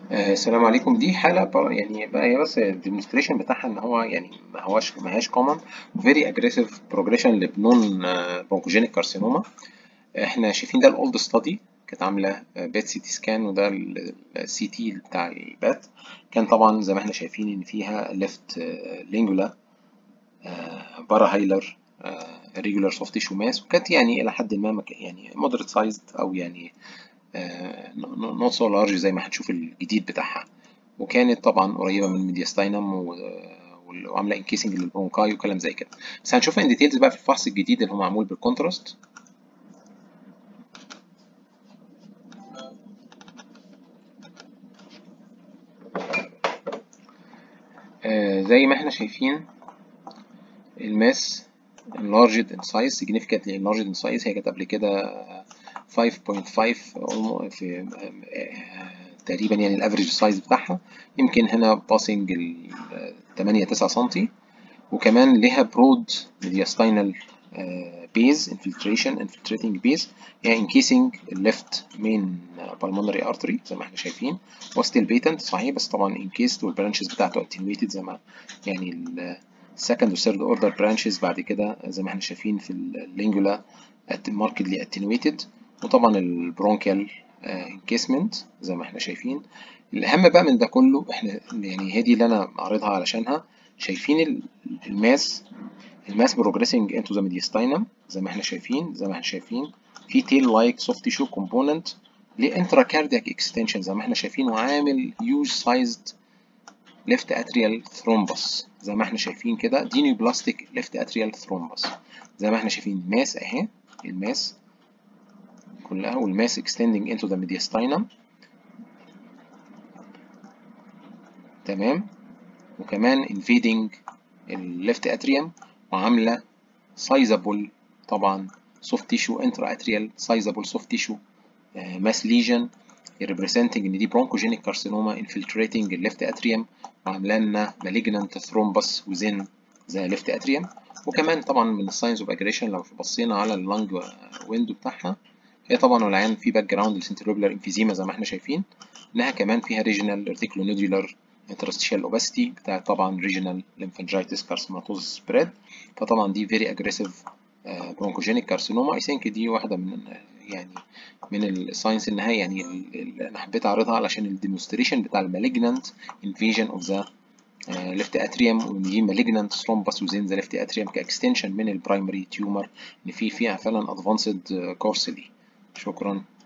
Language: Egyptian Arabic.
آه، السلام عليكم دي حالة بر- يعني بقى هي بس الديمونستريشن بتاعها ان هو يعني ما هواش ما هياش كومن فيري اجريسيف بروجريشن لبنون برونكوجينيك كارسينوما احنا شايفين ده الاولد ستادي كانت عامله بيت سي تي سكان وده السي تي بتاع البات كان طبعا زي ما احنا شايفين ان فيها ليفت لينجولا بارا هايلر ريجولار سوفت تيشو ماس وكانت يعني الى حد ما مك- يعني مودريت سايزد او يعني نوت سو لارج زي ما هنشوف الجديد بتاعها وكانت طبعا قريبه من الميدياستاينم و- وال- وعامله انكيسنج للبرونكاي وكلام زي كده بس هنشوفها ان ديتيلز بقى في الفحص الجديد اللي هو معمول بالكونتراست آه، زي ما احنا شايفين الماس enlarged in size significantly enlarged in size هي كانت قبل كده 5.5 almo- في آه، تقريبا يعني الافريج سايز بتاعها يمكن هنا باسنج ال 8 9 سنتي وكمان ليها برود mediastinal بيز infiltration infiltrating بيز يعني encasing الليفت مين pulmonary artery زي ما احنا شايفين هو still patent صحيح بس طبعا encased والبرانشز بتاعته attenuated زي ما يعني ال second و third order branches بعد كده زي ما احنا شايفين في اللينجولا markedly attenuated وطبعا البرونكيال encasement زي ما احنا شايفين الأهم بقى من ده كله احنا يعني هي دي اللي أنا معرضها علشانها شايفين ال- الماس الماس بروجريسنج انتو ذا mediastinum زي ما احنا شايفين زي ما احنا شايفين في تيل لايك سوفت تيشو كومبوننت لانترا كاردياك اكستنشن زي ما احنا شايفين وعامل هيوج سايزد ليفت اتريال ثرومبس زي ما احنا شايفين كده دي نيوبلاستيك ليفت اتريال ثرومبس زي ما احنا شايفين الماس اهي الماس كلها والماس اكستندنج انتو ذا mediastinum تمام وكمان invading الليفت اتريوم وعامله sizable طبعا soft tissue intra-atrial sizable soft tissue آه، mass lesion representing ان دي bronchogenic carcinoma infiltrating الليفت اتريوم وعامله لنا malignant thrombus within the left atrium وكمان طبعا من الساينز اوف اجريشن لو بصينا على اللنج ويندو بتاعها هي طبعا والعيان في باك جراوند للسنتريبولار انفيزيما زي ما احنا شايفين انها كمان فيها ريجنال ريتيكولونودولار interstitial opacity بتاعت طبعا ريجنال lymphangitis carcinomatosis spread فطبعا دي very aggressive برونكوجينيك كارسينوما اي ثينك دي واحده من يعني من الساينس النهائي يعني ال- ال- انا حبيت اعرضها علشان الديمونستريشن بتاع المالجنانت انفيجن اوف ذا ليفت اتريوم وان دي مالجنانت ثرومبس وزين ذا ليفت اتريوم كاكستنشن من البرايمري تيومر ان في فيها فعلا ادفانسد كورسلي شكرا